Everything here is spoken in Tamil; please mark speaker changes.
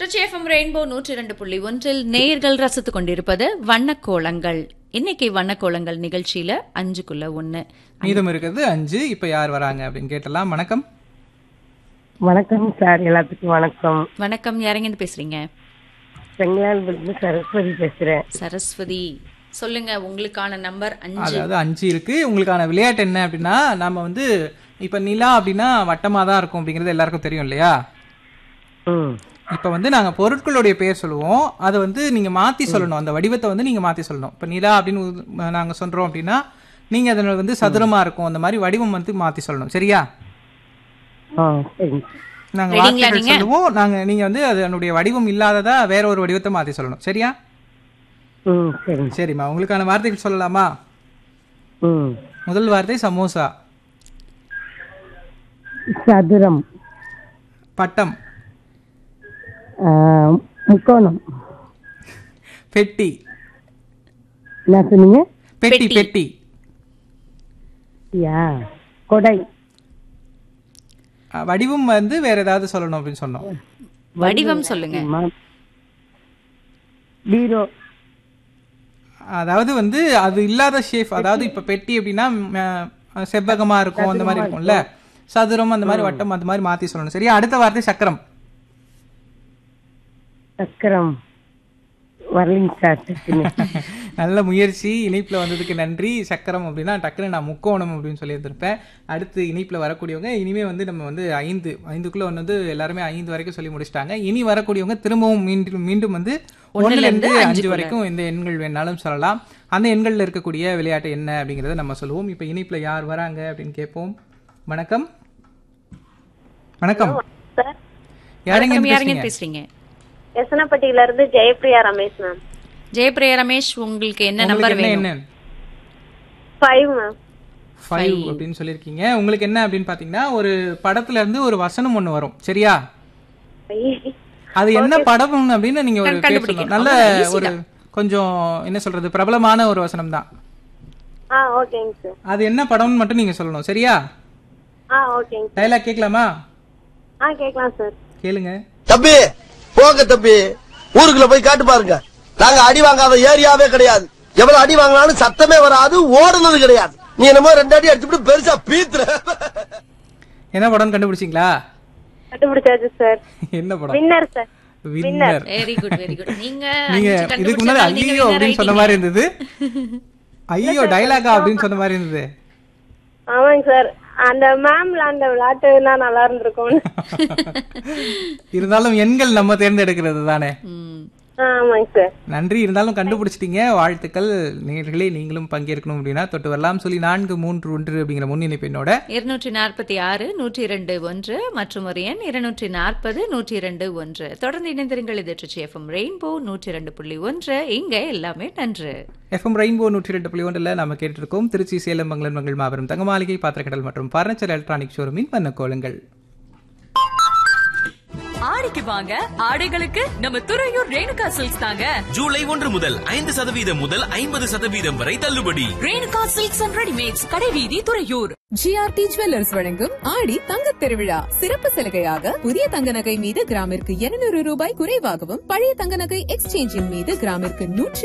Speaker 1: திருச்சி எஃப்எம் ரெயின்போ நூற்றி இரண்டு புள்ளி ஒன்றில் நேயர்கள் ரசித்துக் கொண்டிருப்பது வண்ணக்கோலங்கள் இன்னைக்கு வண்ணக்கோலங்கள் நிகழ்ச்சியில அஞ்சுக்குள்ள ஒண்ணு
Speaker 2: மீதம் இருக்கிறது அஞ்சு இப்ப யார் வராங்க அப்படின்னு கேட்டலாம் வணக்கம்
Speaker 3: வணக்கம் சார் எல்லாத்துக்கும் வணக்கம்
Speaker 1: வணக்கம் யாரெங்கன்னு பேசுறீங்க
Speaker 3: செங்கலான்புலிருந்து சரஸ்வதி பேசுறேன்
Speaker 1: சரஸ்வதி சொல்லுங்க உங்களுக்கான நம்பர் அஞ்சு
Speaker 2: அதாவது அஞ்சு இருக்கு உங்களுக்கான விளையாட்டு என்ன அப்படின்னா நம்ம வந்து இப்ப நிலா அப்படின்னா வட்டமா தான் இருக்கும் அப்படிங்கிறது எல்லாருக்கும் தெரியும் இல்லையா
Speaker 3: ம்
Speaker 2: இப்ப வந்து நாங்க பொருட்களுடைய பெயர் சொல்லுவோம் அதை வந்து நீங்க மாத்தி சொல்லணும் அந்த வடிவத்தை வந்து நீங்க மாத்தி சொல்லணும் இப்ப நிலா அப்படின்னு உ- நாங்க சொல்றோம் அப்படின்னா நீங்க அதுல வந்து சதுரமா இருக்கும் அந்த மாதிரி வடிவம் வந்து மாத்தி சொல்லணும் சரியா
Speaker 3: ஆ சரிங்க
Speaker 2: நாங்க
Speaker 1: Ready-ங்களா
Speaker 2: வார்த்தைகள்
Speaker 1: நீங்க?
Speaker 2: சொல்லுவோம் நாங்க நீங்க வந்து அதனுடைய வடிவம் இல்லாததா வேற ஒரு வடிவத்தை மாத்தி சொல்லணும் சரியா
Speaker 3: ம் சரிங்க
Speaker 2: சரிம்மா உங்களுக்கான வார்த்தைகள் சொல்லலாமா
Speaker 3: ம்
Speaker 2: முதல் வார்த்தை சமோசா
Speaker 3: சதுரம்
Speaker 2: பட்டம்
Speaker 3: ஆ, முக்கோணம்
Speaker 2: பெட்டி
Speaker 3: என்ன சொன்னீங்க
Speaker 2: பெட்டி
Speaker 1: பெட்டி.
Speaker 2: பெட்டி
Speaker 3: யா கொடை
Speaker 2: அஹ், வடிவம் வந்து வேற ஏதாவது சொல்லணும் அப்படின்னு சொன்னோம்
Speaker 1: வடிவம் சொல்லுங்க
Speaker 3: ம- பீரோ
Speaker 2: அதாவது வந்து அது இல்லாத ஷேப் அதாவது இப்ப பெட்டி அப்படின்னா ம், அஹ், செவ்வகமா இருக்கும் அந்த மாதிரி இருக்கும்ல சதுரம் அந்த மாதிரி வட்டம் அந்த மாதிரி மாத்தி சொல்லணும் சரியா அடுத்த வார்த்தை சக்கரம்
Speaker 3: சக்கரம் வரலிங்க சார் டக்குன்னு.
Speaker 2: நல்ல முயற்சி இணைப்புல வந்ததுக்கு நன்றி சக்கரம் அப்படின்னா டக்குன்னு நான் முக்கோணம் அப்படின்னு சொல்லி இருந்திருப்பேன் அடுத்து இணைப்புல வரக்கூடியவங்க இனிமே வந்து நம்ம வந்து ஐந்து ஐந்துக்குள்ள ஒன்று வந்து எல்லாருமே ஐந்து வரைக்கும் சொல்லி முடிச்சிட்டாங்க இனி வரக்கூடியவங்க திரும்பவும் மீண்டும் மீண்டும் வந்து ஒண்ணுல இருந்து அஞ்சு வரைக்கும் இந்த எண்கள் வேணாலும் சொல்லலாம் அந்த எண்கள்ல இருக்கக்கூடிய விளையாட்டு என்ன அப்படிங்கறத நம்ம சொல்லுவோம் இப்ப இணைப்புல யார் வராங்க அப்படின்னு கேட்போம் வணக்கம் வணக்கம்
Speaker 4: சார்
Speaker 2: யாருங்க
Speaker 1: வணக்கம், யாருங்க
Speaker 2: பேசுறீங்க
Speaker 1: பேசுறீங்க
Speaker 4: எசனப்பட்டியில இருந்து ஜெயப்பிரியா ரமேஷ் மேம்
Speaker 1: ஜெயபிரியா ரமேஷ் உங்களுக்கு என்ன நம்பர்
Speaker 2: உங்களுக்கு என்ன
Speaker 1: வேணும்
Speaker 2: என்ன
Speaker 4: ஃபைவ் மேம்
Speaker 2: ஃபைவ் அப்படின்னு சொல்லியிருக்கீங்க உங்களுக்கு என்ன அப்படின்னு பாத்தீங்கன்னா ஒரு படத்துல இருந்து ஒரு வசனம் ஒண்ணு வரும் சரியா அது என்ன படம் அப்படின்னு நீங்க ஒரு
Speaker 1: கண்டு-
Speaker 2: பேர்
Speaker 1: கண்டுபிடிக்கணும்.
Speaker 2: சொல்லணும். நல்ல
Speaker 1: அவ்வளவுதான், easy
Speaker 2: ஒரு கொஞ்சம் என்ன சொல்றது பிரபலமான ஒரு வசனம் தான்
Speaker 4: ஆ ஓகேங்க சார்
Speaker 2: அது என்ன படம்னு மட்டும் நீங்க சொல்லணும் சரியா
Speaker 4: ஆ ஓகேங்க
Speaker 2: டைலாக் கேட்கலாமா
Speaker 4: ஆ கேட்கலாம் சார்
Speaker 2: கேளுங்க
Speaker 5: தம்பி போங்க தம்பி ஊருக்குள்ள போய் காட்டு பாருங்க நாங்க அடி வாங்காத ஏரியாவே கிடையாது எவ்வளவு அடி வாங்கினாலும் சத்தமே வராது ஓடுனது கிடையாது நீ என்னமோ ரெண்டு அடி அடிச்சுட்டு பெருசா பீத்துற
Speaker 2: என்ன படம்னு கண்டுபிடிச்சிங்களா
Speaker 4: கண்டுபிடிச்சாச்சு சார்
Speaker 2: என்ன படம்
Speaker 4: winner sir
Speaker 2: winner
Speaker 1: very good very good நீங்க
Speaker 2: நீங்க
Speaker 1: அஞ்சு
Speaker 2: இதுக்கு முன்னாடி
Speaker 1: கண்டுபிடிச்சதால நீங்க
Speaker 2: ஐயோ
Speaker 1: winner
Speaker 2: அப்படின்னு சொன்ன
Speaker 1: ஆயிட்டீங்க.
Speaker 2: மாதிரி இருந்தது ஐயோ டைலாகா அப்படின்னு சொன்ன மாதிரி இருந்தது
Speaker 4: ஆமாங்க சார் அந்த மேம்ல அந்த விளையாட்டுனா நல்லா இருந்திருக்கும்
Speaker 2: இருந்தாலும் எண்கள் நம்ம தேர்ந்தெடுக்கிறது தானே
Speaker 1: ம்.
Speaker 4: ஆ, ஆமாங்க சார்
Speaker 2: நன்றி இருந்தாலும் கண்டுபிடிச்சிட்டீங்க வாழ்த்துக்கள் நேர்களே நீங்களும் பங்கேற்கணும் அப்படின்னா தொட்டு வரலாம் சொல்லி நான்கு மூன்று ஒன்று அப்படிங்கிற முன்னிணைப்பு என்னோட
Speaker 1: இருநூற்றி நாற்பத்தி ஆறு நூற்றி இரண்டு ஒன்று மற்றும் ஒரு எண் இருநூற்றி நாற்பது நூற்றி இரண்டு ஒன்று தொடர்ந்து இணைந்திருங்கள் இது ட்ரிச்சி எஃப்எம் ரெயின்போ நூற்றி இரண்டு புள்ளி ஒன்று இங்க எல்லாமே நன்று
Speaker 2: எஃப்எம் ரெயின்போ நூற்றி ரெண்டு புள்ளி ஒன்றில் நம்ம கேட்டிருக்கோம் திருச்சி சேலம் மங்கலம் மங்கள் மாபெரும் தங்கமாளிகை பாத்திரக்கடல் மற்றும் பர்னிச்சர் எலக்ட்ரானிக் ஷோரூமின் வண்ணக்கோலங்கள்
Speaker 6: ஆடிக்கு வாங்க ஆடைகளுக்கு நம்ம துறையூர் ரேணுகா சில்க்ஸ் தாங்க
Speaker 7: ஜூலை ஒன்று முதல் ஐந்து சதவீதம் முதல் ஐம்பது சதவீதம் வரை தள்ளுபடி
Speaker 6: ரேணுகா சில்க்ஸ் அண்ட் ரெடிமேட்ஸ் கடைவீதி துறையூர்
Speaker 8: ஜிஆர்டி ஜுவல்லர்ஸ் வழங்கும் ஆடி தங்கத் திருவிழா சிறப்பு சலுகையாக புதிய தங்க நகை மீது கிராமிற்கு 200 ரூபாய் குறைவாகவும் பழைய தங்க நகை எக்ஸ்சேஞ்சின் மீது கிராமிற்கு நூற்றி